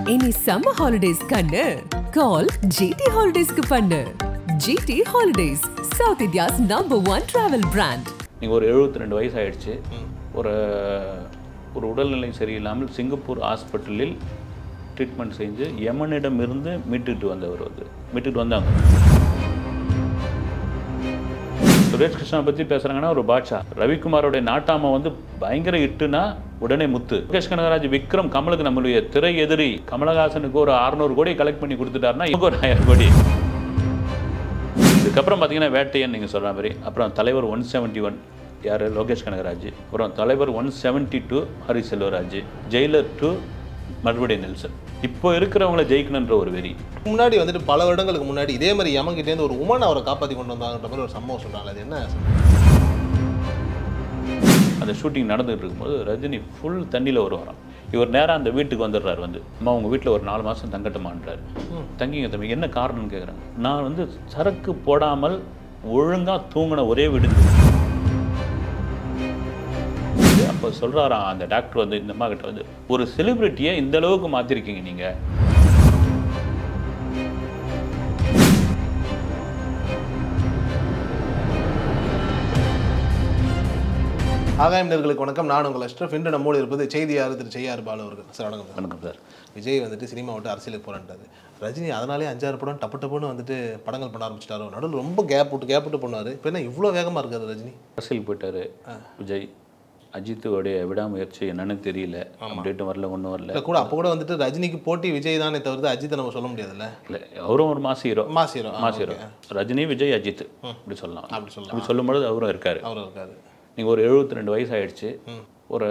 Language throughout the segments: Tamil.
இனி சம்மர் ஹாலிடேஸ் கண்ணு கால் ஜிடி ஹாலிடேஸ்க்கு பண்ணு GT Holidays South India's number one travel brand நீங்கள் ஒரு 72 ரெண்டு வயசு ஆயிடுச்சு ஒரு ஒரு உடல்நிலை சரியில்லாமல் சிங்கப்பூர் ஹாஸ்பிட்டலில் ட்ரீட்மெண்ட் செஞ்சு யமனிடம் இருந்து மீட்டுட்டு வந்தவர் வந்து மீட்டுட்டு வந்தாங்க சுரேஷ் கிருஷ்ணா பற்றி பேசுகிறாங்கன்னா ஒரு பாட்ஷா ரவிக்குமாரோடைய நாட்டாமை வந்து பயங்கர இட்டுனா உடனே முத்து முகேஷ் கனகராஜ் விக்ரம் கமலுக்கு நம்மளுடைய திரை எதிரி கமலஹாசனுக்கு ஒரு அறுநூறு கோடி கலெக்ட் பண்ணி கொடுத்துட்டாருன்னா இவங்க ஒரு ஆயிரம் கோடி இதுக்கப்புறம் பார்த்தீங்கன்னா வேட்டையன் நீங்கள் சொல்கிற மாதிரி அப்புறம் தலைவர் ஒன் செவன்ட்டி ஒன் யார் லோகேஷ் கனகராஜ் அப்புறம் தலைவர் one seventy two Hari Selvaraj Jailer two மறுபடியும் நெல்சன் இப்போ இருக்கிறவங்கள ஜெயிக்கணுன்ற ஒரு வெறி முன்னாடி வந்துட்டு பல வருடங்களுக்கு முன்னாடி இதே மாதிரி யமங்கிட்டேருந்து ஒரு உமன் அவரை காப்பாற்றி கொண்டு வந்தாங்கன்ற மாதிரி ஒரு சம்பவம் சொன்னாங்க அது என்ன அந்த ஷூட்டிங் நடந்துகிட்டு இருக்கும்போது ரஜினி ஃபுல் தண்ணியில் வருவாராம் இவர் நேராக அந்த வீட்டுக்கு வந்துடுறாரு வந்து அம்மா உங்கள் வீட்டில் ஒரு நாலு மாதம் தங்கட்டுமான்றாரு தங்கிங்க தம்பி என்ன காரணம்னு கேட்குறாங்க நான் வந்து சரக்கு போடாமல் ஒழுங்காக தூங்கின ஒரே வீடு அப்போ சொல்கிறாராம் அந்த டாக்டர் வந்து இந்த அம்மா கிட்ட வந்து ஒரு செலிபிரிட்டியை இந்த அளவுக்கு மாற்றிருக்கீங்க நீங்கள் ஆகாயம் நேர்களுக்கு வணக்கம் நான் உங்கள் அஷ்ரஃப் இன்று நம்மோடு இருப்பது செய்தியாளர் திரு செய்யாறு பாலு அவர்கள் சார் வணக்கம் சார் வணக்கம் சார் விஜய் வந்துட்டு சினிமா விட்டு அரசியலுக்கு போறான்ட்டாரு ரஜினி அதனாலே அஞ்சாறு படம் டப்பு டப்புன்னு வந்துட்டு படங்கள் பண்ண ஆரம்பிச்சிட்டாரோ நடுவில் ரொம்ப கேப் விட்டு கேப் விட்டு பண்ணாரு இப்போ என்ன இவ்வளோ வேகமாக இருக்காது ரஜினி அரசியல் போயிட்டாரு விஜய் அஜித்துடைய விடாமுயற்சி என்னன்னு தெரியல அப்டேட்டும் வரல ஒன்றும் வரல இல்லை கூட அப்போ கூட வந்துட்டு ரஜினிக்கு போட்டி விஜய் தானே தவிர்த்து அஜித்தை நம்ம சொல்ல முடியாதுல்ல இல்லை அவரும் ஒரு mass hero mass hero mass hero Rajini Vijay Ajith அப்படி சொல்லலாம் அப்படி சொல்லலாம் அப்படி சொல்லும்பொழுது அவரும் இருக்காரு அவர் இருக்காரு நீங்கள் ஒரு 72 ரெண்டு வயசு ஆயிடுச்சு ஒரு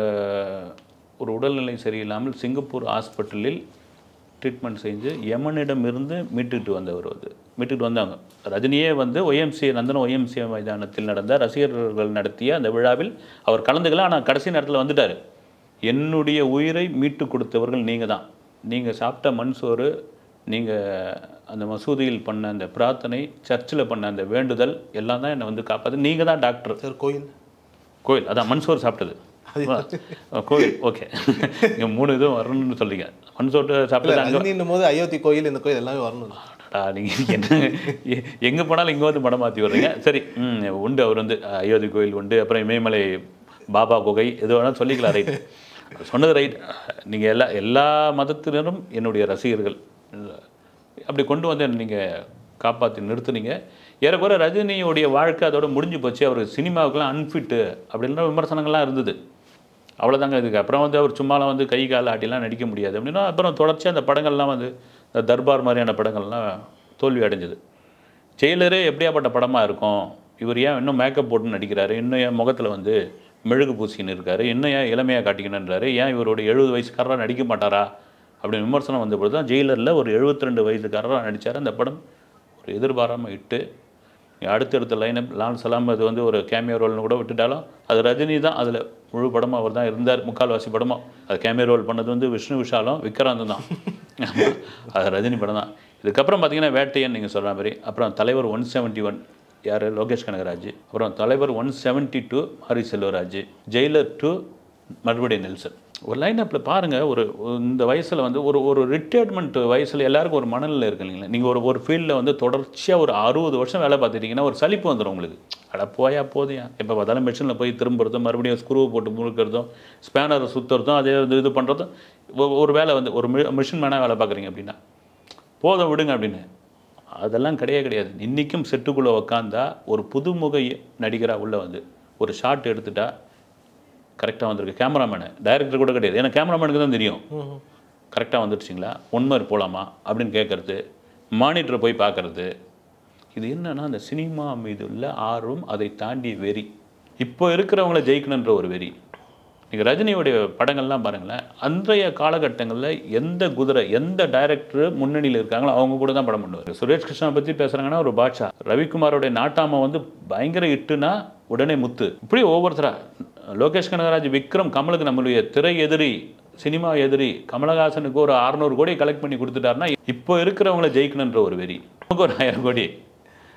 ஒரு உடல்நிலை சரியில்லாமல் சிங்கப்பூர் ஹாஸ்பிட்டலில் ட்ரீட்மெண்ட் செஞ்சு யமனிடம் இருந்து மீட்டுட்டு வந்தவர் வந்து மீட்டுட்டு வந்தாங்க ரஜினியே வந்து ஒய்எம்சிஏ நந்தன ஒய்எம்சிஏ மைதானத்தில் நடந்த ரசிகர்கள் நடத்திய அந்த விழாவில் அவர் கலந்துக்கல ஆனால் கடைசி நேரத்தில் வந்துட்டார் என்னுடைய உயிரை மீட்டு கொடுத்தவர்கள் நீங்கள் தான் நீங்கள் சாப்பிட்ட மண் சோறு நீங்கள் அந்த மசூதியில் பண்ண அந்த பிரார்த்தனை சர்ச்சில் பண்ண அந்த வேண்டுதல் எல்லாம் தான் என்னை வந்து காப்பாற்று நீங்கள் தான் டாக்டர் சார் கோயில் கோயில் அதான் மண்சோறு சாப்பிட்டது அஹ் கோயில் ஓகே இங்கே மூணு இதுவும் வரணும்னு சொல்றீங்க மண்சோறு இல்லை சாப்பிட்டது அங்கே ரஜினின்னும் போது அயோத்தி கோயில் இந்த கோயில் எல்லாமே வரணும் நீங்கள் என்ன எ- எங்கே போனாலும் இங்கே வந்து படம் மாற்றி வர்றீங்க சரி ம் உண்டு அவர் வந்து அஹ், அயோத்தி கோயில் உண்டு அப்புறம் இமயமலை பாபா குகை எது வேணாலும் சொல்லிக்கலாம் ரைட் சொன்னது ரைட் நீங்கள் எல்லா எல்லா மதத்தினரும் என்னுடைய ரசிகர்கள் அப்படி கொண்டு வந்து நீங்கள் காப்பாற்றி நிறுத்துனீங்க ஏறக்குறைய ரஜினியுடைய வாழ்க்கை அதோட முடிஞ்சு போச்சு அவர் சினிமாவுக்குலாம் அன்ஃபிட்டு அப்படின்ற விமர்சனங்கள்லாம் இருந்தது அவ்வளோதாங்க இதுக்கு அப்புறம் வந்து அவர் சும்மாலாம் வந்து கை கால் ஆட்டிலாம் நடிக்க முடியாது அப்படின்னா அப்புறம் தொடர்ச்சியாக அந்த படங்கள்லாம் வந்து இந்த தர்பார் மாதிரியான படங்கள்லாம் தோல்வி அடைஞ்சது ஜெயிலரே எப்படியாப்பட்ட படமாக இருக்கும் இவர் ஏன் இன்னும் மேக்கப் போட்டு நடிக்கிறாரு இன்னும் ஏன் முகத்தில் வந்து மெழுகு பூசின்னு இருக்காரு இன்னும் ஏன் இளமையாக காட்டிக்கணுன்றாரு ஏன் இவரோட எழுபது வயசுக்காரராக நடிக்க மாட்டாரா அப்படின்னு விமர்சனம் வந்த பொழுது தான் ஜெயிலரில் ஒரு 72 ரெண்டு வயசுக்காரராக நடித்தார் அந்த படம் ஒரு எதிர்பாராமல் இட்டு அடுத்தடுத்த லைனப் லால் சலாம் அது வந்து ஒரு கேமியோ ரோல்னு கூட விட்டுட்டாலும் அது ரஜினி தான் அதில் முழு படமும் அவர் தான் இருந்தார் முக்கால்வாசி படமும் அது கேமியோ ரோல் பண்ணது வந்து விஷ்ணு விஷாலும் விக்ராந்தும் தான் ஆமா, அது ரஜினி படம் தான் இதுக்கப்புறம் பார்த்தீங்கன்னா வேட்டையன் நீங்கள் சொல்கிற மாதிரி அப்புறம் தலைவர் ஒன் செவன்ட்டி ஒன் யார் லோகேஷ் கனகராஜ் அப்புறம் தலைவர் one seventy two Hari Selvaraj Jailer two மறுபடியும் நெல்சன் ஒரு லைனப்பில் பாருங்கள் ஒரு ஒரு இந்த வயசில் வந்து ஒரு ஒரு ரிட்டையர்மெண்ட் வயசில் எல்லாருக்கும் ஒரு மனநிலை இருக்கு இல்லைங்களா நீங்கள் ஒரு ஒரு ஃபீல்டில் வந்து தொடர்ச்சியாக ஒரு அறுபது வருஷம் வேலை பார்த்துட்டீங்கன்னா ஒரு சலிப்பு வந்துடும் உங்களுக்கு அட போயா போதையா எப்போ பார்த்தாலும் மிஷினில் போய் திரும்புறதும் மறுபடியும் ஸ்க்ரூ போட்டு முழுக்கிறதும் ஸ்பேனரை சுற்றுறதும் அதே இது இது பண்ணுறதும் ஒ- ஒரு வேலை வந்து ஒரு மிஷின் மேனாக வேலை பார்க்குறீங்க அப்படின்னா போதும் விடுங்க அப்படின்னு அதெல்லாம் கிடையவே கிடையாது இன்றைக்கும் செட்டுக்குள்ளே உக்காந்தா ஒரு புதுமுக நடிகராக உள்ளே வந்து ஒரு ஷாட் எடுத்துட்டா கரெக்டாக வந்திருக்கு கேமராமேனு டைரக்டர் கூட கிடையாது ஏன்னா கேமராமேனுக்கு தான் தெரியும் கரெக்டாக வந்துடுச்சிங்களா ஒன்மர் போகலாமா அப்படின்னு கேட்குறது மானிட்டரை போய் பார்க்கறது இது என்னன்னா அந்த சினிமா மீது உள்ள ஆர்வம் அதை தாண்டி வெறி இப்போ இருக்கிறவங்கள ஜெயிக்கணுன்ற ஒரு வெறி நீங்கள் ரஜினியுடைய படங்கள்லாம் பாருங்களேன் அன்றைய காலகட்டங்களில் எந்த குதிரை எந்த டைரக்டர் முன்னணியில் இருக்காங்களோ அவங்க கூட தான் படம் பண்ணுவார் சுரேஷ் கிருஷ்ணா பற்றி பேசுகிறாங்கன்னா ஒரு பாட்ஷா ரவிக்குமாரோடைய நாட்டாமை வந்து பயங்கர இட்டுனா உடனே முத்து இப்படி ஒவ்வொருத்தரா லோகேஷ் கனகராஜ் விக்ரம் கமலுக்கு நம்மளுடைய திரை எதிரி சினிமா எதிரி கமலஹாசனுக்கு ஒரு அறநூறு கோடி கலெக்ட் பண்ணி கொடுத்துட்டாருன்னா இப்போ இருக்கிறவங்கள ஜெயிக்கணுன்ற ஒரு வெறி நமக்கு ஒரு ஆயிரம் கோடி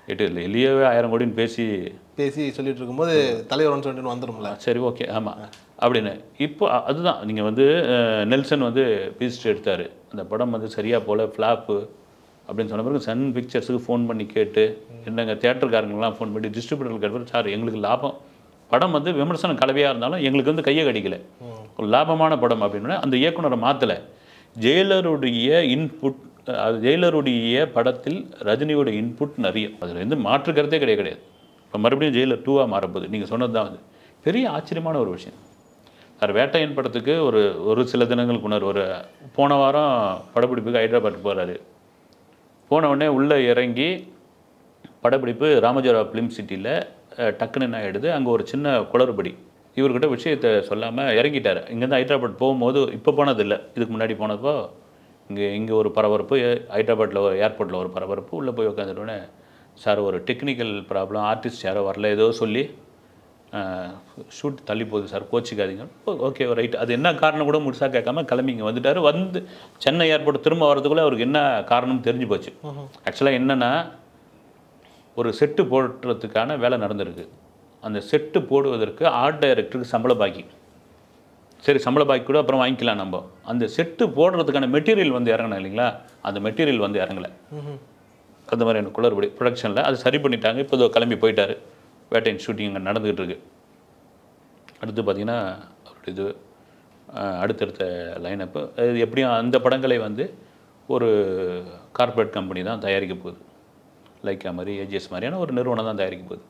எட்டு இல்லை எளியவே ஆயிரம் கோடின்னு பேசி பேசி சொல்லிட்டு இருக்கும்போது தலைவர்னு சொல்லிட்டு வந்துரும்ல சரி ஓகே ஆமாம் அப்படின்னு இப்போ அ- அதுதான் நீங்கள் வந்து அஹ், நெல்சன் வந்து பீஸ்ட் எடுத்தார் அந்த படம் வந்து சரியாக போல் ஃப்ளாப்பு அப்படின்னு சொன்ன பிறகு சன் பிக்சர்ஸுக்கு ஃபோன் பண்ணி கேட்டு என்னங்க தேட்டருக்காரங்களாம் ஃபோன் பண்ணி டிஸ்ட்ரிபியூட்டர் கேட்டு சார் எங்களுக்கு லாபம் படம் வந்து விமர்சனம் கலவையாக இருந்தாலும் எங்களுக்கு வந்து கையை கடிக்கல ஒரு லாபமான படம் அப்படின்னா அந்த இயக்குனரை மாற்றலை ஜெயிலருடைய இன்புட் அது ஜெயிலருடைய படத்தில் ரஜினியோட இன்புட் நிறைய அதில் வந்து மாற்று கருத்தே கிடையாது கிடையாது இப்போ மறுபடியும் ஜெயிலர் டூவாக மாறப்போகுது நீங்கள் சொன்னது தான் வந்து பெரிய ஆச்சரியமான ஒரு விஷயம் சார் வேட்டையன் படத்துக்கு ஒரு ஒரு சில தினங்களுக்கு முன்னர் ஒரு போன வாரம் படப்பிடிப்புக்கு ஹைதராபாத் போகிறாரு போன உடனே உள்ளே இறங்கி படப்பிடிப்பு ராமஜோரா ஃபிலிம் சிட்டியில் டக்குன்னு என்ன ஆகிடுது அங்கே ஒரு சின்ன குளறுபடி இவர்கிட்ட விஷயத்தை சொல்லாமல் இறங்கிட்டார் இங்கேருந்து ஹைதராபாத் போகும்போது இப்போ போனதில்லை இதுக்கு முன்னாடி போனப்போ இங்கே இங்கே ஒரு பரபரப்பு ஹைதராபாத்தில் ஒரு ஏர்போர்ட்டில் ஒரு பரபரப்பு உள்ளே போய் உட்காந்துட்டோன்னே சார் ஒரு டெக்னிக்கல் ப்ராப்ளம் ஆர்டிஸ்ட் யாரோ வரல ஏதோ சொல்லி ஷூட் தள்ளி போகுது சார் கோச்சிக்காதீங்க ஓகே ரைட் அது என்ன காரணம் கூட முழுசாக கேட்காம கிளம்பி இங்கே வந்துட்டார் வந்து சென்னை ஏர்போர்ட் திரும்ப வரதுக்குள்ளே அவருக்கு என்ன காரணம் தெரிஞ்சு போச்சு ஆக்சுவலாக என்னென்னா ஒரு செட்டு போடுறதுக்கான வேலை நடந்திருக்கு அந்த செட்டு போடுவதற்கு ஆர்ட் டைரக்டருக்கு சம்பள பாக்கி சரி சம்பள பாக்கி கூட அப்புறம் வாங்கிக்கலாம் நம்ம அந்த செட்டு போடுறதுக்கான மெட்டீரியல் வந்து இறங்கணும் இல்லைங்களா அந்த மெட்டீரியல் வந்து இறங்கலை அந்த மாதிரி எனக்கு குளறுபடி ப்ரொடக்ஷனில் அது சரி பண்ணிட்டாங்க இப்போ இதோ கிளம்பி போயிட்டாரு வேட்டையின் ஷூட்டிங் அங்கே நடந்துகிட்டு இருக்கு அடுத்து பார்த்தீங்கன்னா அவருடைய இது அஹ், அடுத்தடுத்த லைனப்பு அது எப்படியும் அந்த படங்களை வந்து ஒரு கார்ப்பரேட் கம்பெனி தான் தயாரிக்க போகுது லைக்கா மாதிரி ஏஜிஎஸ் மாதிரியான ஒரு நிறுவனம் தான் தயாரிக்க போகுது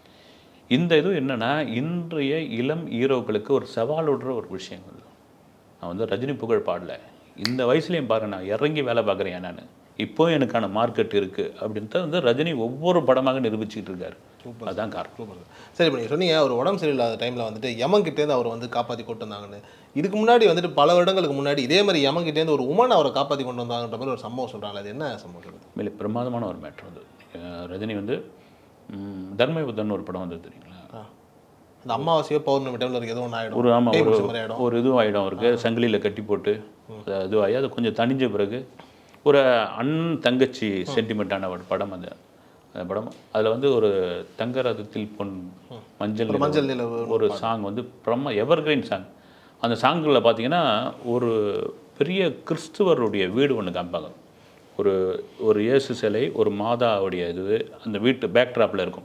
இந்த இது என்னென்னா இன்றைய இளம் ஹீரோக்களுக்கு ஒரு சவால் விடுற ஒரு விஷயங்கள் நான் வந்து ரஜினி புகழ் பாடல இந்த வயசுலேயும் பாரு நான் இறங்கி வேலை பார்க்குறேன் நான் இப்போ எனக்கான மார்க்கெட் இருக்குது அப்படின்ட்டு வந்து ரஜினி ஒவ்வொரு படமாக நிரூபிச்சுக்கிட்டு இருக்காரு அதுதான் காரணம் சூப்பர் சரி இப்போ நீங்கள் சொன்னீங்க ஒரு உடம்பு சரியில்லாத டைமில் வந்துட்டு யமன்கிட்டேருந்து அவர் வந்து காப்பாற்றி கொண்டு வந்தாங்கன்னு இதுக்கு முன்னாடி வந்துட்டு பல வருடங்களுக்கு முன்னாடி இதே மாதிரி யமன்கிட்டேருந்து ஒரு உமன் அவரை காப்பாற்றி கொண்டு வந்தாங்கன்ற மாதிரி ஒரு சம்பவம் சொல்கிறாங்க அது என்ன சம்பவம் சொல்லுது மேலே பிரமாதமான ஒரு மேட்ரு வந்து அஹ் ரஜினி வந்து ம், தர்மயுத்தம்னு ஒரு படம் வந்தது தெரியுங்களா அந்த அமாவாசையோ பௌர்ணமி டைமில் இருக்கு ஏதோ ஒன்று ஆகிடும் ஒரு ஆமாம் பேய் ஒரு பிடிச்ச மாதிரி ஆகிடும் ஒரு இதுவும் ஆகிடும் அவருக்கு சங்கிலியில் கட்டி போட்டு அது இதுவாகி அது கொஞ்சம் தணிஞ்ச பிறகு ஒரு அண்ணன் தங்கச்சி சென்டிமெண்ட்டான ஒரு படம் அந்த அந்த படம் அதில் வந்து ஒரு தங்க ரதத்தில் பொன் மஞ்சள் நிலவு மஞ்சள் நிலவு ஒரு சாங் வந்து பிரம்ம எவர்கிரீன் சாங் அந்த சாங்கில் பார்த்தீங்கன்னா ஒரு பெரிய கிறிஸ்துவருடைய வீடு ஒன்று காமிப்பாங்க ஒரு ஒரு இயேசு சிலை ஒரு மாதாவுடைய இது அந்த வீட்டு பேக்ட்ராப்பில் இருக்கும்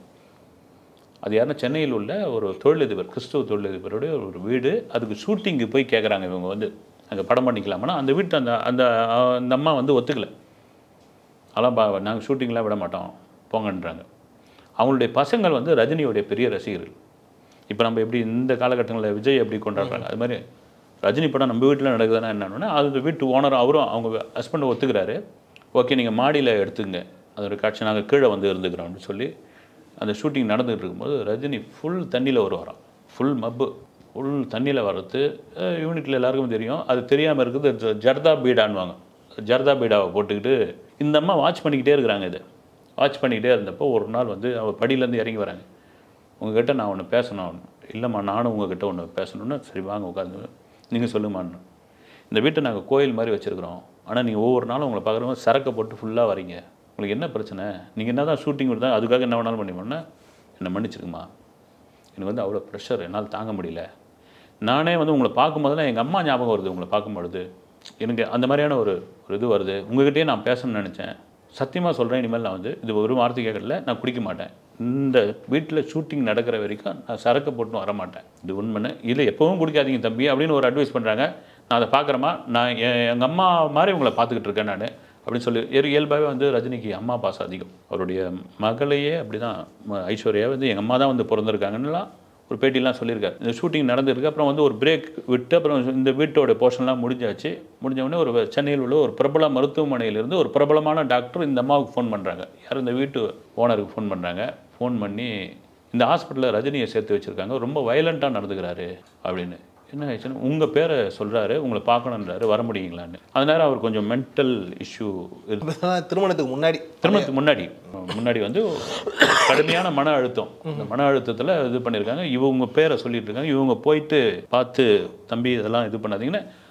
அது யாருன்னா சென்னையில் உள்ள ஒரு தொழிலதிபர் கிறிஸ்துவ தொழிலதிபருடைய ஒரு வீடு அதுக்கு ஷூட்டிங்கு போய் கேட்குறாங்க இவங்க வந்து அங்கே படம் பண்ணிக்கலாமான்னா அந்த வீட்டு அந்த அந்த அந்த அம்மா வந்து ஒத்துக்கலை அதெல்லாம் பா நாங்கள் ஷூட்டிங்லாம் விட மாட்டோம் போங்கன்றாங்க அவங்களுடைய பசங்கள் வந்து ரஜினியோடைய பெரிய ரசிகர்கள் இப்போ நம்ம எப்படி இந்த காலகட்டங்களில் விஜய் எப்படி கொண்டாடுறாங்க அது மாதிரி ரஜினி படம் நம்ம வீட்டில் நடக்குதுன்னா என்னன்னா அது வீட்டு ஓனர் அவரும் அவங்க ஹஸ்பண்டை ஒத்துக்கிறாரு ஓகே நீங்கள் மாடியில் எடுத்துங்க அதோட காட்சி நாங்கள் கீழே வந்து இருந்துக்கிறோம் அப்படின்னு சொல்லி அந்த ஷூட்டிங் நடந்துகிட்டு இருக்கும்போது ரஜினி ஃபுல் தண்ணியில் வருவாராம் ஃபுல் மப்பு ஃபுல் தண்ணியில் வர்றது யூனிட்டில் எல்லாருக்கும் தெரியும் அது தெரியாமல் இருக்குது ஜ- ஜர்தா பீடான்வாங்க ஜர்தா பீடாவை போட்டுக்கிட்டு இந்த அம்மா வாட்ச் பண்ணிக்கிட்டே இருக்கிறாங்க இதை வாட்ச் பண்ணிக்கிட்டே இருந்தப்போ ஒரு நாள் வந்து அவள் படியிலேருந்து இறங்கி வராங்க உங்ககிட்ட நான் ஒன்று பேசணும் இல்லைம்மா நானும் உங்ககிட்ட ஒன்று பேசணும்னு சரி வாங்க உட்காந்து நீங்கள் சொல்லுமான்னு இந்த வீட்டை நாங்கள் கோயில் மாதிரி வச்சுருக்குறோம் ஆனால் நீங்கள் ஒவ்வொரு நாளும் உங்களை பார்க்குறவங்க சரக்கை போட்டு ஃபுல்லாக வரீங்க உங்களுக்கு என்ன பிரச்சனை நீங்கள் என்ன தான் ஷூட்டிங் விடுதா அதுக்காக என்ன வேணாலும் பண்ணிப்போன்னா என்னை மன்னிச்சிருக்குமா எனக்கு வந்து அவ்வளோ ப்ரெஷர் என்னால் தாங்க முடியல நானே வந்து உங்களை பார்க்கும்போதெல்லாம் எங்கள் அம்மா ஞாபகம் வருது உங்களை பார்க்கும்பொழுது எனக்கு அந்த மாதிரியான ஒரு ஒரு இது வருது உங்ககிட்டயே நான் பேசணும்னு நினச்சேன் சத்தியமாக சொல்கிறேன் இனிமேல் நான் வந்து இது ஒரு வார்த்தை கேட்கல நான் குடிக்க மாட்டேன் இந்த வீட்டில் ஷூட்டிங் நடக்கிற வரைக்கும் நான் சரக்கு போட்டு வர மாட்டேன் இது உண்மைன்னு இல்லை எப்பவும் குடிக்காதீங்க தம்பி அப்படின்னு ஒரு அட்வைஸ் பண்ணுறாங்க நான் அதை பார்க்குறேமா நான் எங்கள் அம்மா மாதிரி உங்களை பார்த்துக்கிட்டு இருக்கேன் நான் அப்படின்னு சொல்லி இயல் இயல்பாகவே வந்து ரஜினிக்கு அம்மா பாசம் அதிகம் அவருடைய மகளையே அப்படி தான் ஐஸ்வர்யா வந்து எங்கள் அம்மா தான் வந்து பிறந்திருக்காங்கன்னுலாம் ஒரு பேட்டிலாம் சொல்லியிருக்காரு இந்த ஷூட்டிங் நடந்திருக்கு அப்புறம் வந்து ஒரு பிரேக் விட்டு அப்புறம் இந்த வீட்டோட போர்ஷன்லாம் முடிஞ்சாச்சு முடிஞ்ச உடனே ஒரு சென்னையில் உள்ள ஒரு பிரபல மருத்துவமனையிலிருந்து ஒரு பிரபலமான டாக்டர் இந்த அம்மாவுக்கு ஃபோன் பண்ணுறாங்க யார் இந்த வீட்டு ஓனருக்கு ஃபோன் பண்ணுறாங்க ஃபோன் பண்ணி இந்த ஹாஸ்பிட்டலில் ரஜினியை சேர்த்து வச்சுருக்காங்க ரொம்ப வயலண்ட்டாக நடந்துக்கிறாரு அப்படின்னு என்ன ஆயிடுச்சுன்னா உங்கள் பேரை சொல்கிறாரு உங்களை பார்க்கணுன்றாரு வர முடியுங்களான்னு அதனால அவர் கொஞ்சம் மென்டல் இஷ்யூ இருக்கு திருமணத்துக்கு முன்னாடி திருமணத்துக்கு முன்னாடி முன்னாடி வந்து கடுமையான மன அழுத்தம் இந்த மன அழுத்தத்தில் இது பண்ணியிருக்காங்க இவங்க பேரை சொல்லிட்டு இருக்காங்க இவங்க போயிட்டு பார்த்து தம்பி இதெல்லாம் இது பண்ணாதீங்கன்னு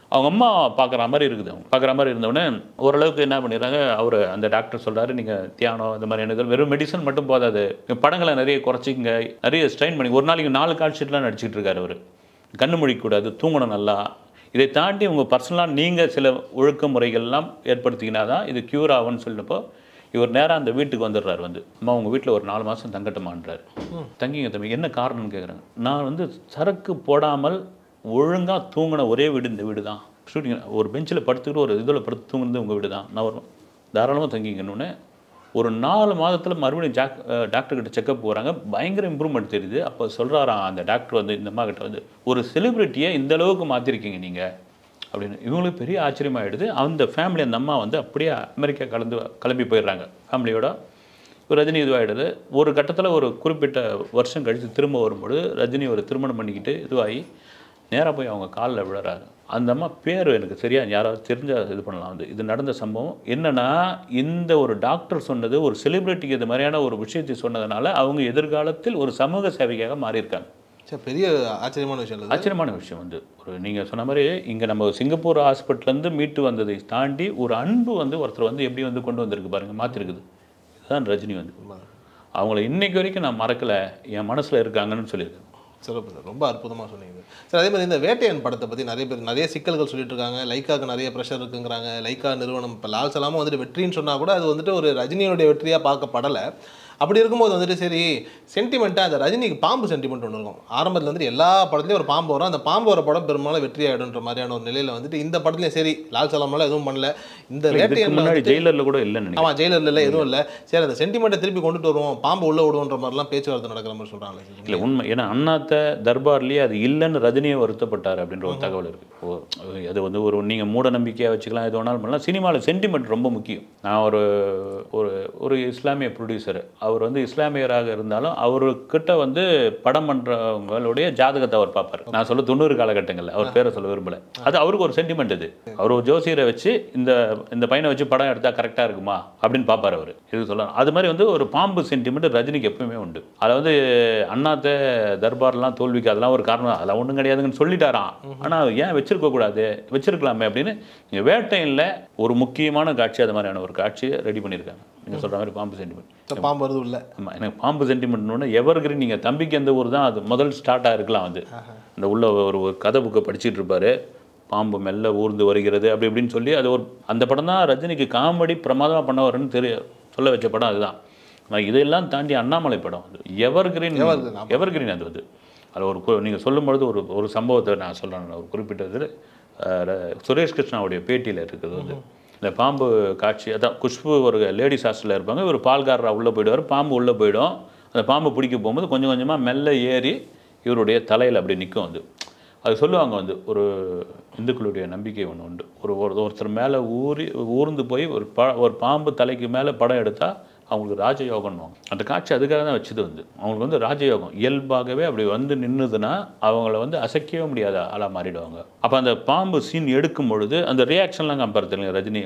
அவங்க அம்மா பார்க்குற மாதிரி இருக்குது அவங்க பார்க்குற மாதிரி இருந்தவுடனே ஓரளவுக்கு என்ன பண்ணிடுறாங்க அவர் அந்த டாக்டர் சொல்றாரு நீங்கள் தியானம் இந்த மாதிரி எனக்கு வெறும் மெடிசன் மட்டும் போதாது படங்களை நிறைய குறைச்சிங்க நிறைய ஸ்ட்ரெயின் பண்ணி ஒரு நாளைக்கு நாலு கால் ஷீட்லாம் நடிச்சிட்டு இருக்காரு அவர் கண்ணு முழிக்கக்கூடாது தூங்கணும் நல்லா இதை தாண்டி உங்கள் பர்சனலாக நீங்கள் சில ஒழுக்க முறைகள்லாம் ஏற்படுத்திக்கினா தான் இது க்யூர் ஆகும்னு சொல்லினப்போ இவர் நேராக அந்த வீட்டுக்கு வந்துடுறாரு வந்து அம்மா உங்கள் வீட்டில் ஒரு நாலு மாதம் தங்கட்டுமான்றாரு தங்கிங்க தம்பி என்ன காரணம்னு கேட்குறாங்க நான் வந்து சரக்கு போடாமல் ஒழுங்காக தூங்கின ஒரே வீடு இந்த வீடு தான் ஷூட்டிங் ஒரு பெஞ்சில் படுத்துக்கிட்டு ஒரு இதில் படுத்து தூங்குனது உங்கள் வீடு தான் நான் வரும் தாராளமாக தங்கிங்கன்னு ஒரு நாலு மாதத்தில் மறுபடியும் ஜாக் டாக்டர் கிட்ட செக்கப் போகிறாங்க பயங்கர இம்ப்ரூவ்மெண்ட் தெரியுது அப்போ சொல்கிறாராம் அந்த டாக்டர் வந்து இந்த அம்மா கிட்ட வந்து ஒரு செலிப்ரிட்டியை இந்த அளவுக்கு மாற்றிருக்கீங்க நீங்கள் அப்படின்னு இவங்களுக்கு பெரிய ஆச்சரியமாயிடுது அந்த ஃபேமிலி அந்த அம்மா வந்து அப்படியே அமெரிக்கா கலந்து கிளம்பி போயிடுறாங்க ஃபேமிலியோட ஒரு ரஜினி இதுவாகிடுது ஒரு கட்டத்தில் ஒரு குறிப்பிட்ட வருஷம் கழித்து திரும்ப வரும்பொழுது ரஜினி ஒரு திருமணம் பண்ணிக்கிட்டு இதுவாகி நேராக போய் அவங்க காலில் விழுறாரு அந்த அம்மா பேர் எனக்கு சரியா யாராவது தெரிஞ்சா இது பண்ணலாம் வந்து இது நடந்த சம்பவம் என்னன்னா இந்த ஒரு டாக்டர் சொன்னது ஒரு செலிபிரிட்டிக்கு இது மாதிரியான ஒரு விஷயத்தை சொன்னதுனால அவங்க எதிர்காலத்தில் ஒரு சமூக சேவைக்காக மாறியிருக்காங்க சரி பெரிய ஆச்சரியமான விஷயம் இல்லை இது? ஆச்சரியமான விஷயம் வந்து ஒரு நீங்கள் சொன்ன மாதிரி இங்கே நம்ம சிங்கப்பூர் ஹாஸ்பிட்டல்லேருந்து மீட்டு வந்ததை தாண்டி ஒரு அன்பு வந்து ஒருத்தர் வந்து எப்படி வந்து கொண்டு வந்திருக்கு பாருங்க மாற்றிருக்குது இதுதான் ரஜினி வந்து அவங்கள இன்னைக்கு வரைக்கும் நான் மறக்கலை என் மனசில் இருக்காங்கன்னு சொல்லியிருக்கேன் சிறப்பு சார் ரொம்ப அற்புதமாக சொன்னீங்க சார் அதே மாதிரி இந்த வேட்டையன் படத்தை பற்றி நிறைய பேர் நிறைய சிக்கல்கள் சொல்லிட்டு இருக்காங்க லைக்காக்கு நிறைய ப்ரெஷர் இருக்குங்கிறாங்க லைக்கா நிறுவனம் இப்போ லால் சலாமும் வந்துட்டு வெற்றின்னு சொன்னால் கூட அது வந்துட்டு ஒரு ரஜினியோடைய வெற்றியாக பார்க்கப்படலை அப்படி இருக்கும்போது வந்துட்டு சரி சென்டிமெண்ட்டாக அந்த ரஜினிக்கு பாம்பு சென்டிமெண்ட் ஒன்று இருக்கும் ஆரம்பத்தில் வந்துட்டு எல்லா படத்துலையும் ஒரு பாம்பு வரும் அந்த பாம்பு வர படம் பெரும்பாலும் வெற்றி ஆகிடுன்ற மாதிரியான ஒரு நிலையில் வந்துட்டு இந்த படத்துலையும் சரி லால் சலாமெல்லாம் எதுவும் பண்ணல இந்த இதுக்கு வேட்டையன் முன்னாடி ஜெயிலரில் கூட இல்லைன்னு நினைக்கிறேன் ஆமாம் ஜெயிலர்ல இல்லை எதுவும் இல்லை சரி அந்த சென்டிமெண்ட்டை திருப்பி கொண்டுட்டு வருவோம் பாம்பு உள்ள விடுவோன்ற மாதிரிலாம் பேச்சுவார்த்தை நடக்கிற மாதிரி சொல்கிறாங்களே இல்லை உண்மை ஏன்னா அண்ணாத்த தர்பார்லேயே அது இல்லைன்னு ரஜினியை வருத்தப்பட்டார் அப்படின்ற ஒரு தகவல் இருக்குது ஓ அது வந்து ஒரு நீங்கள் மூட நம்பிக்கையாக வச்சுக்கலாம் எது வேணாலும் பண்ணலாம் சினிமாவில் சென்டிமெண்ட் ரொம்ப முக்கியம் நான் ஒரு ஒரு ஒரு இஸ்லாமிய ப்ரொடியூசர் அவர் வந்து இஸ்லாமியராக இருந்தாலும் அவர்கிட்ட வந்து படம் பண்ணுறவங்களுடைய ஜாதகத்தை அவர் பார்ப்பார் நான் சொல்ல தொண்ணூறு காலகட்டங்களில் அவர் பேரை சொல்ல விரும்பல அது அவருக்கு ஒரு சென்டிமெண்ட் இது அவர் ஒரு ஜோசியரை வச்சு இந்த இந்த பையனை வச்சு படம் எடுத்தா கரெக்டாக இருக்குமா அப்படின்னு பார்ப்பார் அவர் இது சொல்லலாம் அது மாதிரி வந்து ஒரு பாம்பு சென்டிமெண்ட் ரஜினிக்கு எப்பவுமே உண்டு அதை வந்து அண்ணாத்த தர்பார்லாம் தோல்விக்கு அதெல்லாம் ஒரு காரணம் அதெல்லாம் ஒன்றும் கிடையாதுன்னு சொல்லிட்டாராம் ஆனால் ஏன் வச்சிருக்க கூடாது வச்சிருக்கலாமே அப்படின்னு இங்கே வேட்டையில் ஒரு முக்கியமான காட்சி அது மாதிரியான ஒரு காட்சியை ரெடி பண்ணியிருக்காங்க நீங்கள் சொல்கிற மாதிரி பாம்பு சென்டிமெண்ட் இந்த பாம்பு வருது உள்ள ஆமாம் எனக்கு பாம்பு சென்டிமெண்ட்னு எவர் கிரீன் நீங்கள் தம்பிக்கு எந்த ஊர் தான் அது முதல் ஸ்டார்ட்டாக இருக்கலாம் வந்து இந்த உள்ள ஒரு ஒரு கதை புக்கை படிச்சிட்டு இருப்பாரு பாம்பு மெல்ல ஊர்ந்து வருகிறது அப்படி இப்படின்னு சொல்லி அது ஒரு அந்த படம் தான் ரஜினிக்கு காமெடி பிரமாதமாக பண்ணவர்னு தெரிய சொல்ல வச்ச படம் அதுதான் ஆனால் இதெல்லாம் தாண்டி அண்ணாமலை படம் அது எவர் கிரீன் Evergreen, ஆமா. எவர் கிரீன் அது வந்து அதில் ஒரு நீங்கள் சொல்லும்பொழுது ஒரு ஒரு சம்பவத்தை நான் சொல்கிறேன் ஒரு குறிப்பிட்டது அஹ், ர- சுரேஷ் கிருஷ்ணாவுடைய பேட்டியில் இருக்குது வந்து இந்த பாம்பு காட்சி அதான் குஷ்பு ஒரு லேடிஸ் ஹாஸ்டலில் இருப்பாங்க இவர் பால்காரரா உள்ளே போயிடுவார் பாம்பு உள்ளே போயிடும் அந்த பாம்பு பிடிக்க போகும்போது கொஞ்சம் கொஞ்சமாக மெல்ல ஏறி இவருடைய தலையில் அப்படி நிற்கும் அது அது சொல்லுவாங்க வந்து ஒரு இந்துக்களுடைய நம்பிக்கை ஒன்று உண்டு ஒரு ஒரு- ஒருத்தர் மேலே ஊறி ஊர்ந்து போய் ஒரு ப ஒரு பாம்பு தலைக்கு மேலே படம் எடுத்தால் அவங்களுக்கு ராஜயோகம்னுவாங்க அந்த காட்சி அதுக்காக தான் வச்சது வந்து அவங்களுக்கு வந்து ராஜயோகம் இயல்பாகவே அப்படி வந்து நின்றுதுன்னா அவங்கள வந்து அசைக்கவே முடியாத ஆளாக மாறிடுவாங்க அப்போ அந்த பாம்பு சீன் எடுக்கும் பொழுது அந்த ரியாக்ஷன்லாம் காப்பாரு தெரியுங்க ரஜினி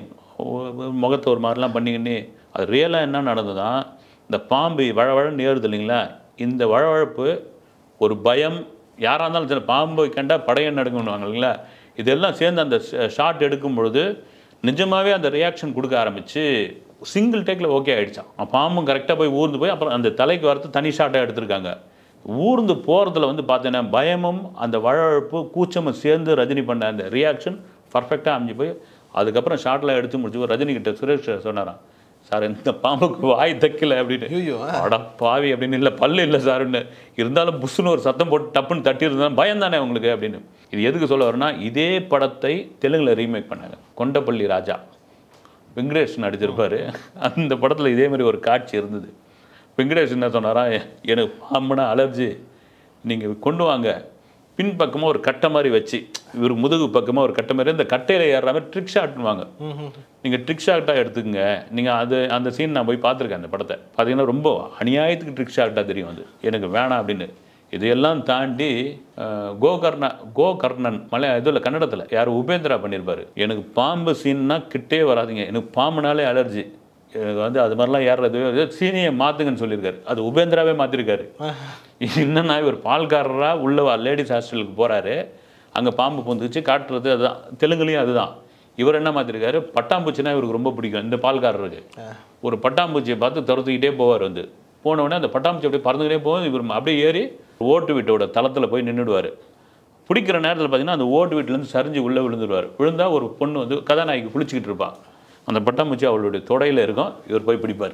ஓ- முகத்தை ஒரு மாதிரிலாம் பண்ணிக்கின்னு அது ரியலாக என்ன நடந்ததுன்னா இந்த பாம்பு வழவழன்னு ஏறுது இல்லைங்களா இந்த வழவழப்பு ஒரு பயம் யாராக இருந்தாலும் சரி பாம்பை கண்டா படையன் நடக்கும்னுவாங்க இல்லைங்களா இதெல்லாம் சேர்ந்து அந்த ஷாட் எடுக்கும் பொழுது நிஜமாவே அந்த ரியாக்ஷன் கொடுக்க ஆரம்பிச்சு சிங்கிள் டேக்கில் ஓகே ஆயிடுச்சான் அவன் பாம்பும் கரெக்டாக போய் ஊர்ந்து போய் அப்புறம் அந்த தலைக்கு வரது தனி ஷாட்டாக எடுத்திருக்காங்க ஊர்ந்து போகிறதுல வந்து பார்த்தீங்கன்னா பயமும் அந்த வழவழப்பு கூச்சமும் சேர்ந்து ரஜினி பண்ண அந்த ரியாக்ஷன் பர்ஃபெக்டாக அமைஞ்சு போய் அதுக்கப்புறம் ஷார்ட்லாம் எடுத்து முடிச்சு ரஜினி கிட்ட சுரேஷ் சொன்னாராம் சார் இந்த பாம்புக்கு வாய் தைக்கல அப்படின்னு ஐயோ அட பாவி அப்படின்னு இல்லை பல்லு இல்லை சார்னு இருந்தாலும் புஷ்னு ஒரு சத்தம் போட்டு டப்புன்னு தட்டி இருந்தாலும் பயம் தானே உங்களுக்கு அப்படின்னு இது எதுக்கு சொல்ல வரேன்னா இதே படத்தை தெலுங்குல ரீமேக் பண்ணாங்க கொண்டப்பள்ளி ராஜா வெங்கடேஷ் நடிச்சிருப்பாரு அந்த படத்தில் இதே மாதிரி ஒரு காட்சி இருந்தது வெங்கடேஷ் என்ன சொன்னாரா எனக்கு பாம்புனா அலர்ஜி நீங்கள் கொண்டு வாங்க பின் பக்கமாக ஒரு கட்டை மாதிரி வச்சு இவர் முதுகு பக்கமாக ஒரு கட்டை மாதிரி இந்த கட்டையில் ஏறுற மாதிரி ட்ரிக் ஷாட்னுவாங்க நீங்கள் ட்ரிக் ஷாட்டாக எடுத்துக்கங்க நீங்கள் அது அந்த சீன் நான் போய் பார்த்துருக்கேன் அந்த படத்தை பார்த்தீங்கன்னா ரொம்ப அநியாயத்துக்கு ட்ரிக் ஷாட்டாக தெரியும் அது எனக்கு வேணாம் அப்படின்னு இதையெல்லாம் தாண்டி அஹ், கோகர்ண கோகர்ணன் மலை இதில் கன்னடத்தில் யார் உபேந்திரா பண்ணியிருப்பாரு எனக்கு பாம்பு சீன்னா கிட்டே வராதுங்க எனக்கு பாம்புனாலே அலர்ஜி எனக்கு வந்து அது மாதிரிலாம் ஏறுறது சீனியை மாற்றுங்கன்னு சொல்லியிருக்காரு அது உபேந்திராவே மாற்றிருக்காரு என்னன்னா இவர் பால்காரராக உள்ள லேடிஸ் ஹாஸ்டலுக்கு போகிறாரு அங்கே பாம்பு பூந்துச்சு காட்டுறது அதுதான் தெலுங்குலேயும் அதுதான் இவர் என்ன மாற்றிருக்காரு பட்டாம்பூச்சினா இவருக்கு ரொம்ப பிடிக்கும் இந்த பால்காரருக்கு ஒரு பட்டாம்பூச்சியை பார்த்து துரத்துக்கிட்டே போவார் வந்து போன உடனே அந்த பட்டாம்பூச்சி அப்படியே பறந்துக்கிட்டே போகும் இவர் அப்படியே ஏறி ஓட்டு வீட்டோட தளத்தில் போய் நின்றுடுவார் பிடிக்கிற நேரத்தில் பார்த்தீங்கன்னா அந்த ஓட்டு வீட்டிலேருந்து சரிஞ்சு உள்ளே விழுந்துருவார் விழுந்தா ஒரு பொண்ணு வந்து கதாநாயகி குளிச்சுக்கிட்டு இருப்பான் அந்த பட்டாம்பூச்சி அவளுடைய தொடையில் இருக்கும் இவர் போய் பிடிப்பார்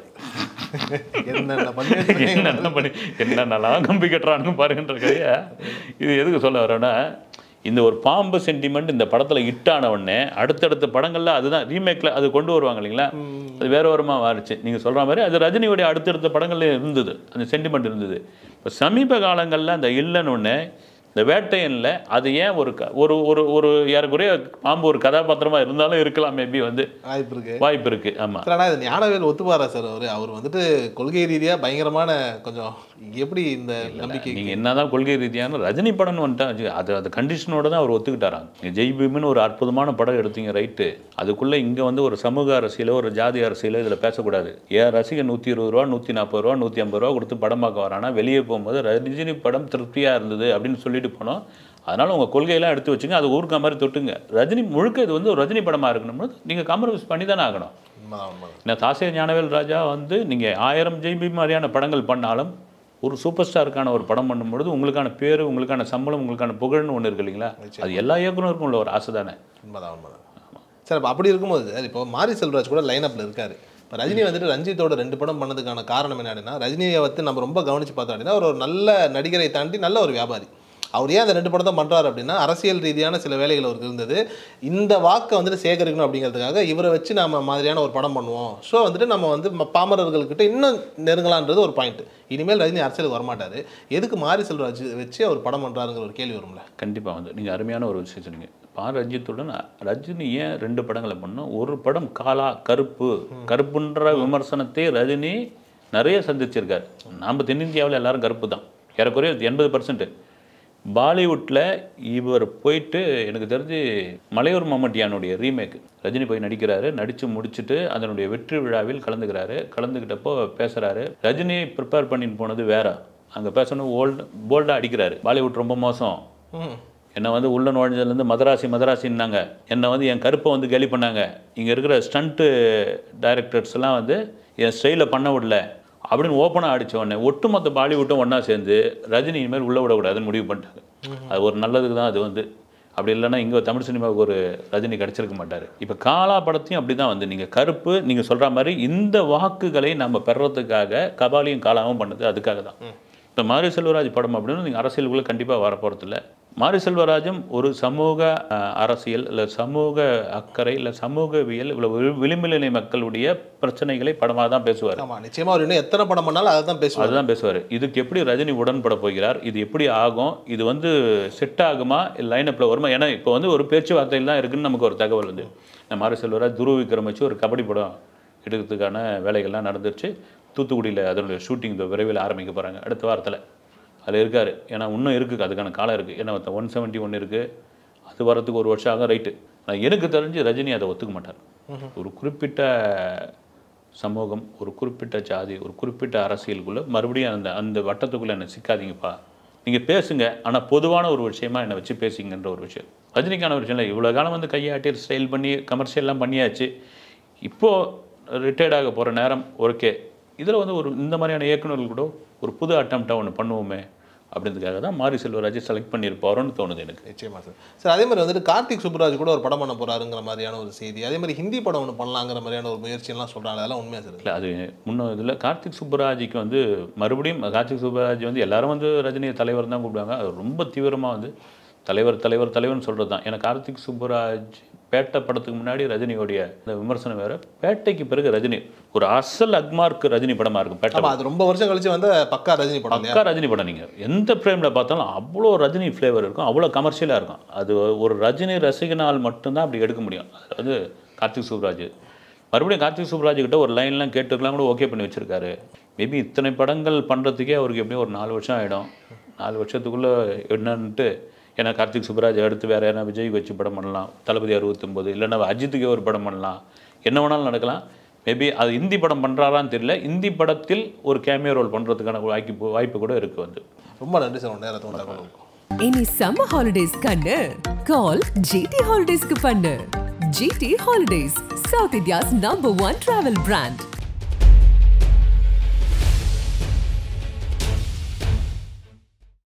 என்னென்ன பண்ணி வச்சிருக்கீங்க? என்னென்ன பண்ணி என்னென்னலாம் கம்பி கட்டுறான்னு பாருங்கன்ற கதையை இது எதுக்கு சொல்ல வரேன்னா இந்த ஒரு பாம்பு சென்டிமெண்ட் இந்த படத்தில் ஹிட்டான உடனே அடுத்தடுத்த படங்கள்ல அதுதான் ரீமேக்கில் அது கொண்டு வருவாங்க இல்லைங்களா அது வேற ஓரமாக மாறுச்சு நீங்கள் சொல்கிற மாதிரி அது ரஜினியுடைய அடுத்தடுத்த படங்கள்ல இருந்தது அந்த சென்டிமெண்ட் இருந்தது இப்போ சமீப காலங்களில் அந்த இல்லைன்னு ஒன்று இந்த வேட்டையனில் அது ஏன் ஒரு க- ஒரு ஒரு ஒரு ஏறக்குறைய பாம்பு ஒரு கதாபாத்திரமா இருந்தாலும் இருக்கலாம் மேபி வந்து வாய்ப்பு இருக்கு வாய்ப்பு இருக்கு ஆமா சார் ஆனால் இது ஞானவேல் ஒத்துப்பாரா சார் அவர் அவர் வந்துட்டு கொள்கை ரீதியா பயங்கரமான கொஞ்சம் எப்படி இந்த நம்பிக்கை நீங்க என்னதான் கொள்கை ரீதியான ரஜினி படம்னு வந்துட்டா வச்சுக்க, அது அது கண்டிஷனோட தான் அவர் ஒத்துக்கிட்டாராம் நீங்க ஜெய் பீம்னு ஒரு அற்புதமான படம் எடுத்தீங்க ரைட்டு அதுக்குள்ள இங்க வந்து ஒரு சமூக அரசியலோ ஒரு ஜாதி அரசியலோ இதுல பேசக்கூடாது ஏன் ரசிகர் நூத்தி இருபது ரூபா நூத்தி நாற்பது ரூபா நூத்தி ஐம்பது ரூபா கொடுத்து படம் பார்க்க வரானா வெளியே போகும்போது ரஜினி படம் திருப்தியா இருந்தது அப்படின்னு சொல்லிட்டு போனோம் அதனால உங்க கொள்கையெல்லாம் எடுத்து வச்சுங்க அது ஊருக்கா மாதிரி தொட்டுங்க ரஜினி முழுக்க இது வந்து ஒரு ரஜினி படமா இருக்கணும்னு நீங்க காம்ப்ரமைஸ் பண்ணி தானே ஆகணும் உண்மைதான், உண்மைதான். இந்த தாசே ஞானவேல் ராஜா வந்து நீங்கள் ஆயிரம் ஜெய்பி மாதிரியான படங்கள் பண்ணாலும் ஒரு சூப்பர் ஸ்டாருக்கான ஒரு படம் பண்ணும்பொழுது உங்களுக்கான பேர் உங்களுக்கான சம்பளம் உங்களுக்கான புகழ்னு ஒன்று இருக்கு இல்லைங்களா அது எல்லா இயக்குனருக்கும் உள்ள ஒரு ஆசை தானே உண்மைதான் உண்மைதான் சார் இப்போ அப்படி இருக்கும்போது சார் இப்போ மாரி செல்வராஜ் கூட லைனப்பில் இருக்காரு இப்போ ரஜினி வந்துட்டு ரஞ்சித்தோட ரெண்டு படம் பண்ணதுக்கான காரணம் என்ன அப்படின்னா ரஜினியை வந்து நம்ம ரொம்ப கவனிச்சு பார்த்தோம் அப்படின்னா அவர் ஒரு நல்ல நடிகரை தாண்டி நல்ல ஒரு வியாபாரி அவர் ஏன் அந்த ரெண்டு படம் தான் பண்ணுறாரு அப்படின்னா அரசியல் ரீதியான சில வேலைகள் அவருக்கு இருந்தது இந்த வாக்கை வந்துட்டு சேகரிக்கணும் அப்படிங்கிறதுக்காக இவரை வச்சு நம்ம மாதிரியான ஒரு படம் பண்ணுவோம் ஸோ வந்துட்டு நம்ம வந்து ம- பாமரர்கள்கிட்ட இன்னும் நெருங்கலான்றது ஒரு பாயிண்ட் இனிமேல் ரஜினி அரசியலுக்கு வரமாட்டார் எதுக்கு மாரி செல்வராஜ் வச்சு அவர் படம் பண்ணுறாருங்கிற ஒரு கேள்வி வரும்ல கண்டிப்பாக வந்து நீங்கள் அருமையான ஒரு விஷயம் சொன்னீங்க பா ரஞ்சித்துடன் ரஜினி ஏன் ரெண்டு படங்களை பண்ணோம் ஒரு படம் காலா கருப்பு கருப்புன்ற விமர்சனத்தை ரஜினி நிறைய சந்திச்சிருக்காரு நாம் தென்னிந்தியாவில் எல்லாரும் கருப்பு தான் ஏறக்குறைய எண்பது பர்சன்ட் பாலிவுட்டில் இவர் போயிட்டு எனக்கு தெரிஞ்சு மலையூர் மம்மட்டியானுடைய ரீமேக் ரஜினி போய் நடிக்கிறாரு நடித்து முடிச்சுட்டு அதனுடைய வெற்றி விழாவில் கலந்துக்கிறாரு கலந்துக்கிட்டப்போ பேசுகிறாரு ரஜினி ப்ரிப்பேர் பண்ணின்னு போனது வேற அங்கே பேசணும் ஓல்டு போல்டாக அடிக்கிறாரு பாலிவுட் ரொம்ப மோசம் ம் என்னை வந்து உள்ள நுழைஞ்சதுலேருந்து மதராசி மதராசின்னாங்க என்னை வந்து என் கருப்பை வந்து கேலி பண்ணாங்க இங்கே இருக்கிற ஸ்டண்ட்டு டைரக்டர்ஸ் எல்லாம் வந்து என் ஸ்டைலில் பண்ண விடல அப்படின்னு ஓப்பனாக அடிச்ச உடனே ஒட்டுமொத்த பாலிவுட்டும் ஒன்றா சேர்ந்து ரஜினி இனிமேல் உள்ளே விடக்கூடாதுன்னு முடிவு பண்ணிட்டாங்க அது ஒரு நல்லதுக்கு தான் அது வந்து அப்படி இல்லைன்னா இங்கே தமிழ் சினிமாவுக்கு ஒரு ரஜினி கிடச்சிருக்க மாட்டார் இப்போ காலா படத்தையும் அப்படி தான் வந்து நீங்கள் கருப்பு நீங்கள் சொல்கிற மாதிரி இந்த வாக்குகளை நம்ம பெறறதுக்காக கபாலியும் காலாவும் பண்ணது அதுக்காக தான் இப்போ மாரி செல்வராஜ் படம் அப்படின்னு நீங்கள் அரசியலுக்குள்ளே கண்டிப்பாக வர போகிறதில்ல மாரி செல்வராஜும் ஒரு சமூக அஹ், அரசியல் இல்லை சமூக அக்கறை இல்லை சமூகவியல் இல்லை வி- விளிம்பு நிலை மக்களுடைய பிரச்சனைகளை படமாக தான் பேசுவார் ஆமா நிச்சயமா அவர் இன்னும் எத்தனை படம் பண்ணாலும் அதை தான் பேசுவார் அதுதான் பேசுவார் இதுக்கு எப்படி ரஜினி உடன்பட போகிறார் இது எப்படி ஆகும் இது வந்து செட் ஆகுமா லைனப்பில் வருமா ஏன்னா இப்போ வந்து ஒரு பேச்சுவார்த்தையில் தான் இருக்குன்னு நமக்கு ஒரு தகவல் வந்து இந்த மாரி செல்வராஜ் துருவ விக்ரம் வச்சு ஒரு கபடி படம் எடுக்கிறதுக்கான வேலைகள்லாம் நடந்துருச்சு தூத்துக்குடியில் அதனுடைய ஷூட்டிங் விரைவில் ஆரம்பிக்க போகிறாங்க அடுத்த வாரத்தில் அதில் இருக்கார் ஏன்னா இன்னும் இருக்குது அதுக்கான காலம் இருக்குது ஏன்னா ஒன் செவன்ட்டி ஒன்று இருக்குது அது வரத்துக்கு ஒரு வருஷம் ஆகும் ரைட்டு ஆனால் எனக்கு தெரிஞ்சு ரஜினி அதை ஒத்துக்க மாட்டார் ஒரு குறிப்பிட்ட சமூகம் ஒரு குறிப்பிட்ட ஜாதி ஒரு குறிப்பிட்ட அரசியலுக்குள்ளே மறுபடியும் அந்த அந்த வட்டத்துக்குள்ளே என்னை சிக்காதீங்கப்பா நீங்கள் பேசுங்க ஆனால் பொதுவான ஒரு விஷயமா என்னை வச்சு பேசிங்கன்ற ஒரு விஷயம் ரஜினிக்கான ஒரு விஷயம் இல்லை இவ்வளோ காலம் வந்து கையாட்டி ஸ்டைல் பண்ணி கமர்ஷியல்லாம் பண்ணியாச்சு இப்போது ரிட்டையர்ட் ஆக போகிற நேரம் ஓகே இதில் வந்து ஒரு இந்த மாதிரியான இயக்குனர்கள் கூட ஒரு புது அட்டம்ப்டாக ஒன்று பண்ணுவோமே அப்படின்றதுக்காக தான் மாரி செல்வராஜை செலக்ட் பண்ணியிருப்பாரோன்னு தோணுது எனக்கு நிச்சயமா சார் சார் அதே மாதிரி வந்துட்டு கார்த்திக் சுப்புராஜ் கூட ஒரு படம் பண்ண போறாருங்கிற மாதிரியான ஒரு செய்தி அதே மாதிரி ஹிந்தி படம் ஒன்று பண்ணலாங்கிற மாதிரியான ஒரு முயற்சியெல்லாம் சொல்றாங்க அதெல்லாம் உண்மையா சார் இல்லை அது முன்ன இதில் கார்த்திக் சுப்பராஜுக்கு வந்து மறுபடியும் கார்த்திக் சுப்பராஜ் வந்து எல்லாரும் வந்து ரஜினி தலைவர் தான் கூப்பிடுவாங்க அது ரொம்ப தீவிரமாக வந்து தலைவர் தலைவர் தலைவர்னு சொல்கிறது தான் ஏன்னா கார்த்திக் சுப்பராஜ் பேட்டை படத்துக்கு முன்னாடி ரஜினியோடைய இந்த விமர்சனம் வேறு பேட்டைக்கு பிறகு ரஜினி ஒரு அசல் அக்மார்க் ரஜினி படமாக இருக்கும் பேட்டை ஆமா அது ரொம்ப வருஷம் கழிச்சு வந்த பக்கா ரஜினி படம் இல்லையா பக்கா ரஜினி படம் நீங்கள் எந்த ஃப்ரேமில் பார்த்தாலும் அவ்வளோ ரஜினி ஃப்ளேவர் இருக்கும் அவ்வளோ கமர்ஷியலாக இருக்கும் அது ஒரு ரஜினி ரசிகனால் மட்டும்தான் அப்படி எடுக்க முடியும் அது வந்து கார்த்திக் சுப்ராஜ் மறுபடியும் கார்த்திக் சுப்ராஜ் கிட்ட ஒரு லைன்லாம் கேட்டுக்கலாம் கூட ஓகே பண்ணி வச்சிருக்காரு மேபி இத்தனை படங்கள் பண்ணுறதுக்கே அவருக்கு எப்படியும் ஒரு நாலு வருஷம் ஆகிடும் நாலு வருஷத்துக்குள்ளே என்னன்ட்டு ஏன்னா கார்த்திக் சுப்ராஜ் அடுத்து வேறு யாரா விஜய் வச்சு படம் பண்ணலாம் தளபதி அறுபத்தொம்போது இல்லைன்னா அஜித்துக்கே ஒரு படம் பண்ணலாம் என்ன வேணாலும் நடக்கலாம் மேபி அது ஹிந்தி படம் பண்ணுறாரான்னு தெரியல ஹிந்தி படத்தில் ஒரு கேமியோ ரோல் பண்ணுறதுக்கான வாய்ப்பு வாய்ப்பு கூட இருக்குது வந்து ரொம்ப நன்றி சார் உங்க நேரத்தை உங்க தகவலுக்கு இனி சம்மர் ஹாலிடேஸ் கண்ணு கால் ஜிடி ஹாலிடேஸ்க்கு பண்ணு GT Holidays South India's number one travel brand